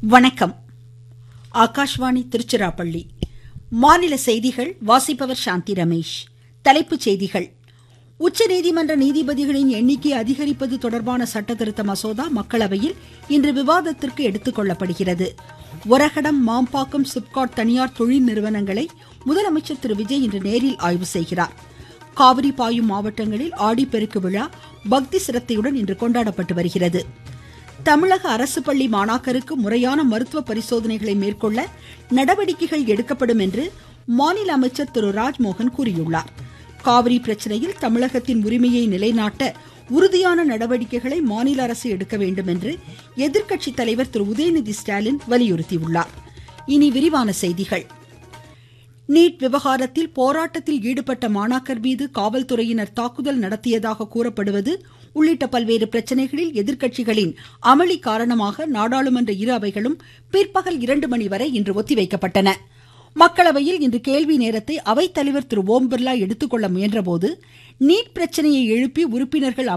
வணக்கம் ஆகாஷ்வாணி திருச்சிராப்பள்ளி மாநில செய்திகள் வாசிப்பவர் சாந்தி ரமேஷ் தலைப்புச் செய்திகள் உச்சநீதிமன்ற நீதிபதிகளின் எண்ணிக்கை அதிகரிப்பது தொடர்பான சட்டத்திருத்த மசோதா மக்களவையில் இன்று விவாதத்திற்கு எடுத்துக்கொள்ளப்படுகிறது ஒரகடம் மாம்பாக்கம் சிப்காட் தனியார் தொழில் நிறுவனங்களை முதலமைச்சர் திரு விஜய் இன்று நேரில் ஆய்வு செய்கிறார் காவிரி பாயும் மாவட்டங்களில் ஆடிப்பெருக்கு விழா பக்தி சிரத்தையுடன் இன்று கொண்டாடப்பட்டு வருகிறது தமிழக அரசு பள்ளி மாணாக்கருக்கு முறையான மருத்துவ பரிசோதனைகளை மேற்கொள்ள நடவடிக்கைகள் எடுக்கப்படும் என்று மாநில அமைச்சர் திரு ராஜ்மோகன் கூறியுள்ளார் காவிரி பிரச்சனையில் தமிழகத்தின் உரிமையை நிலைநாட்ட உறுதியான நடவடிக்கைகளை மாநில அரசு எடுக்க வேண்டும் என்று எதிர்க்கட்சி தலைவர் திரு உதயநிதி ஸ்டாலின் வலியுறுத்தியுள்ளார் இனி விரிவான செய்திகள் நீட் விவகாரத்தில் போராட்டத்தில் ஈடுபட்ட மாணாக்கர் மீது காவல்துறையினர் தாக்குதல் நடத்தியதாக கூறப்படுவது உள்ளிட்ட பல்வேறு பிரச்சனைகளில் எதிர்க்கட்சிகளின் அமளி காரணமாக நாடாளுமன்ற இரு அவைகளும் பிற்பகல் இரண்டு மணி வரை இன்று ஒத்திவைக்கப்பட்டன மக்களவையில் இன்று கேள்வி நேரத்தை அவைத்தலைவர் திரு ஓம் பிர்லா எடுத்துக்கொள்ள முயன்றபோது நீட் பிரச்சனையை எழுப்பி உறுப்பினர்கள்